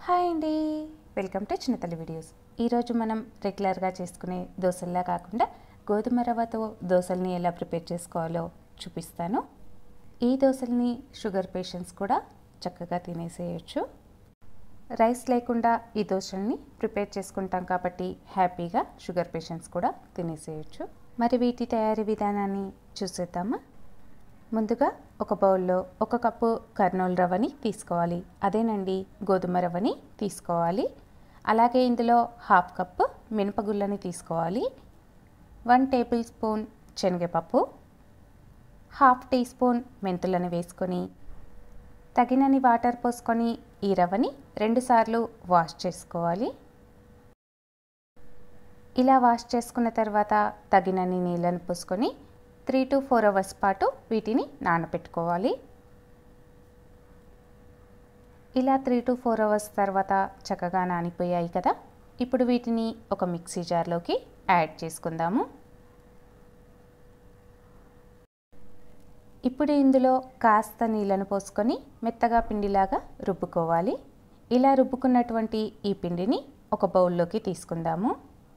hi అండి welcome to చిన్నతల్లి videos ఈరోజు మనం రెగ్యులర్గా చేసుకునే దోశల్లా కాకుండా గోధుమ రవ్వతో దోశల్ని ఎలా ప్రిపేర్ చేసుకోవాలో చూపిస్తాను ఈ దోశల్ని షుగర్ పేషెంట్స్ కూడా చక్కగా తినేసేయచ్చు రైస్ లేకుండా ఈ దోశల్ని ప్రిపేర్ చేసుకుంటాం కాబట్టి హ్యాపీగా షుగర్ పేషెంట్స్ కూడా తినేసేయచ్చు మరి వీటి తయారీ విధానాన్ని చూసేద్దామా ముందుగా ఒక బౌల్లో ఒక కప్పు కర్నూలు రవ్వని తీసుకోవాలి అదేనండి గోధుమ రవ్వని తీసుకోవాలి అలాగే ఇందులో హాఫ్ కప్పు మినపగుళ్ళని తీసుకోవాలి వన్ టేబుల్ స్పూన్ శనగపప్పు హాఫ్ టీ స్పూన్ మెంతులను వేసుకొని తగినన్ని వాటర్ పోసుకొని ఈ రవ్వని రెండుసార్లు వాష్ చేసుకోవాలి ఇలా వాష్ చేసుకున్న తర్వాత తగినన్ని నీళ్ళను పోసుకొని త్రీ టు ఫోర్ అవర్స్ పాటు వీటిని నానబెట్టుకోవాలి ఇలా త్రీ టు ఫోర్ అవర్స్ తర్వాత చక్కగా నానిపోయాయి కదా ఇప్పుడు వీటిని ఒక మిక్సీ జార్లోకి యాడ్ చేసుకుందాము ఇప్పుడు ఇందులో కాస్త నీళ్ళను పోసుకొని మెత్తగా పిండిలాగా రుబ్బుకోవాలి ఇలా రుబ్బుకున్నటువంటి ఈ పిండిని ఒక బౌల్లోకి తీసుకుందాము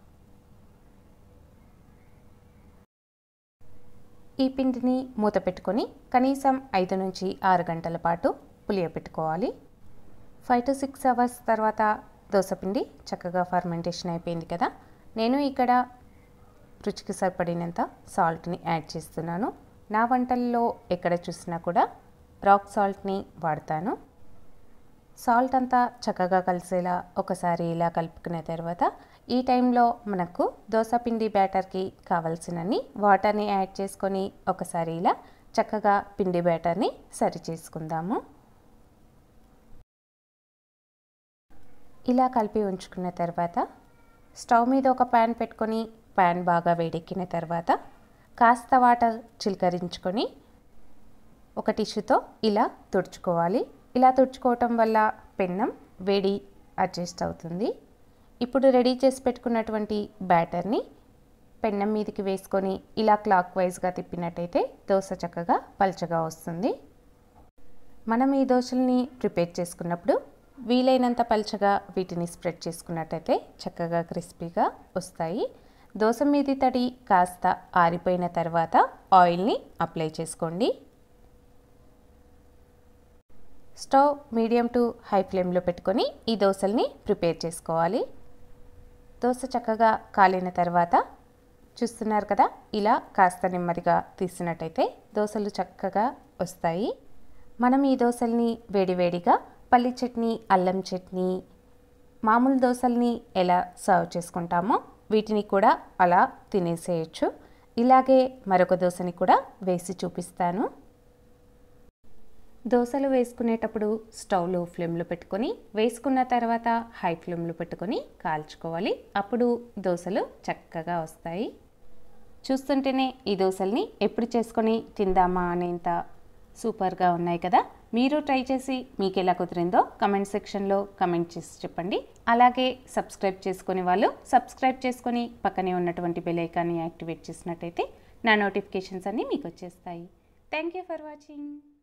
ఈ పిండిని మూత పెట్టుకొని కనీసం ఐదు నుంచి ఆరు గంటల పాటు పులియబెట్టుకోవాలి ఫైవ్ టు సిక్స్ అవర్స్ తర్వాత దోసపిండి చక్కగా ఫర్మెంటేషన్ అయిపోయింది కదా నేను ఇక్కడ రుచికి సరిపడినంత సాల్ట్ని యాడ్ చేస్తున్నాను నా వంటల్లో ఎక్కడ చూసినా కూడా రాక్ సాల్ట్ని వాడతాను సాల్ట్ అంతా చక్కగా కలిసేలా ఒకసారి ఇలా కలుపుకున్న తర్వాత ఈ టైంలో మనకు పిండి బ్యాటర్కి కావలసినన్ని వాటర్ని యాడ్ చేసుకొని ఒకసారి ఇలా చక్కగా పిండి బ్యాటర్ని సరి చేసుకుందాము ఇలా కలిపి ఉంచుకున్న తర్వాత స్టవ్ మీద ఒక ప్యాన్ పెట్టుకొని ప్యాన్ బాగా వేడెక్కిన తర్వాత కాస్త వాటర్ చిలకరించుకొని ఒక టిష్యూతో ఇలా తుడుచుకోవాలి ఇలా తుడుచుకోవటం వల్ల పెన్నం వేడి అడ్జస్ట్ అవుతుంది ఇప్పుడు రెడీ చేసి పెట్టుకున్నటువంటి బ్యాటర్ని పెన్నం మీదకి వేసుకొని ఇలా క్లాక్ వైజ్గా తిప్పినట్టయితే దోశ చక్కగా పల్చగా వస్తుంది మనం ఈ దోశల్ని ప్రిపేర్ చేసుకున్నప్పుడు వీలైనంత పల్చగా వీటిని స్ప్రెడ్ చేసుకున్నట్టయితే చక్కగా క్రిస్పీగా వస్తాయి దోశ మీది తడి కాస్త ఆరిపోయిన తర్వాత ఆయిల్ని అప్లై చేసుకోండి స్టవ్ మీడియం టు హై ఫ్లేమ్లో పెట్టుకొని ఈ దోశల్ని ప్రిపేర్ చేసుకోవాలి దోశ చక్కగా కాలిన తర్వాత చూస్తున్నారు కదా ఇలా కాస్త నెమ్మదిగా తీసినట్టయితే దోశలు చక్కగా వస్తాయి మనం ఈ దోశల్ని వేడివేడిగా పల్లి చట్నీ అల్లం చట్నీ మామూలు దోశల్ని ఎలా సర్వ్ చేసుకుంటామో వీటిని కూడా అలా తినేసేయచ్చు ఇలాగే మరొక దోశని కూడా వేసి చూపిస్తాను దోశలు వేసుకునేటప్పుడు స్టవ్ లో ఫ్లేమ్లో పెట్టుకొని వేసుకున్న తర్వాత హై ఫ్లేమ్లో పెట్టుకొని కాల్చుకోవాలి అప్పుడు దోశలు చక్కగా వస్తాయి చూస్తుంటేనే ఈ దోశల్ని ఎప్పుడు చేసుకొని తిందామా అనేంత సూపర్గా ఉన్నాయి కదా మీరు ట్రై చేసి మీకు ఎలా కుదిరిందో కమెంట్ సెక్షన్లో కమెంట్ చేసి చెప్పండి అలాగే సబ్స్క్రైబ్ చేసుకునే వాళ్ళు సబ్స్క్రైబ్ చేసుకొని పక్కనే ఉన్నటువంటి బెల్ ఐకాన్ని యాక్టివేట్ చేసినట్టయితే నా నోటిఫికేషన్స్ అన్నీ మీకు వచ్చేస్తాయి థ్యాంక్ యూ ఫర్ వాచింగ్